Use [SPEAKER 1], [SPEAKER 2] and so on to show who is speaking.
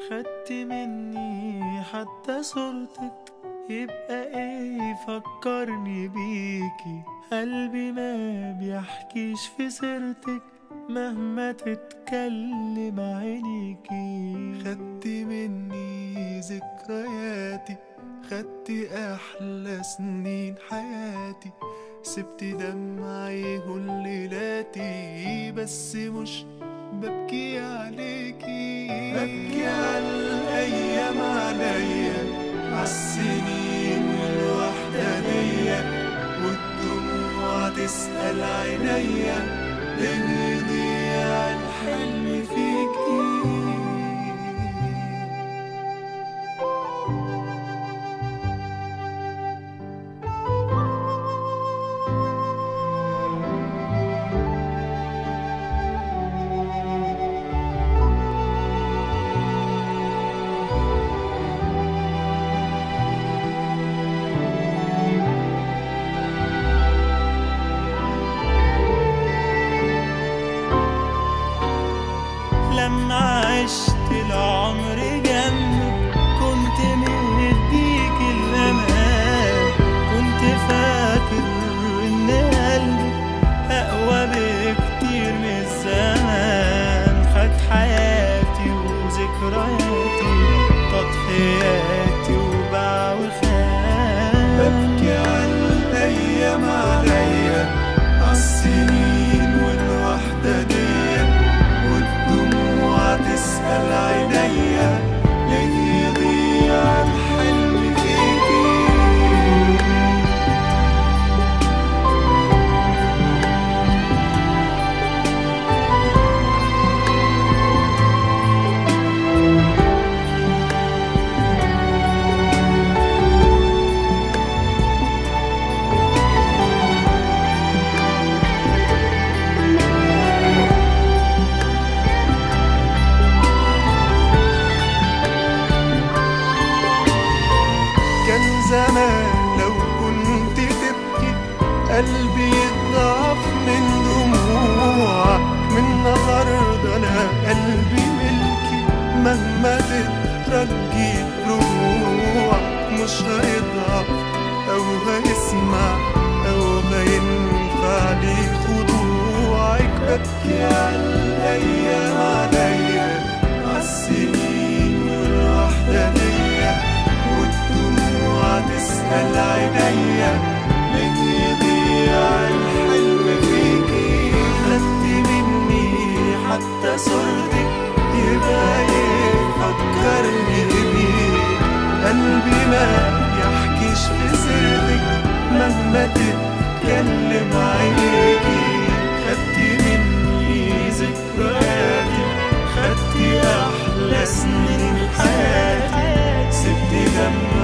[SPEAKER 1] خدت مني حتى صورتك يبقى ايه يفكرني بيكي قلبي ما بيحكيش في سيرتك مهما تتكلم عينيكي
[SPEAKER 2] خدت مني ذكرياتي خدت احلى سنين حياتي سبت دمعي كل ليلاتي بس مش ببكي عليكي ببكي على الايام عليا عالسنين والوحدانية والدموع تسأل عينيا ليه يضيع الحلم فيكي
[SPEAKER 1] لما عشت العمر جنبك كنت مديك الأمان كنت فاكر إن قلبك أقوى بكتير من الزمان خد حياتي وذكرياتي تضحياتي وباع وخان
[SPEAKER 2] ببكي على الأيام عليا عالسنين والوحدانية والدموع تسأل عينيا ليه يضيع الحلم فيكي كان زمان لو كنت تبكي قلبي يضعف من دموعك من النهارده انا قلبي ملكي مهما تترجي رجوعك مش هيضعف او هيسمع او هينفع لي خضوعك ببكي على الايام عليا عالسنين والوحدانيه والدموع تسأل عينيا ليه يضيع الحلم فيكي خدت مني حتى صورتك يبقى يفكرني بيك قلبي ما يحكيش في سيرتك مهما تتكلم عينيكي خدت مني ذكرياتي خدت أحلى سنين حياتي سبت دم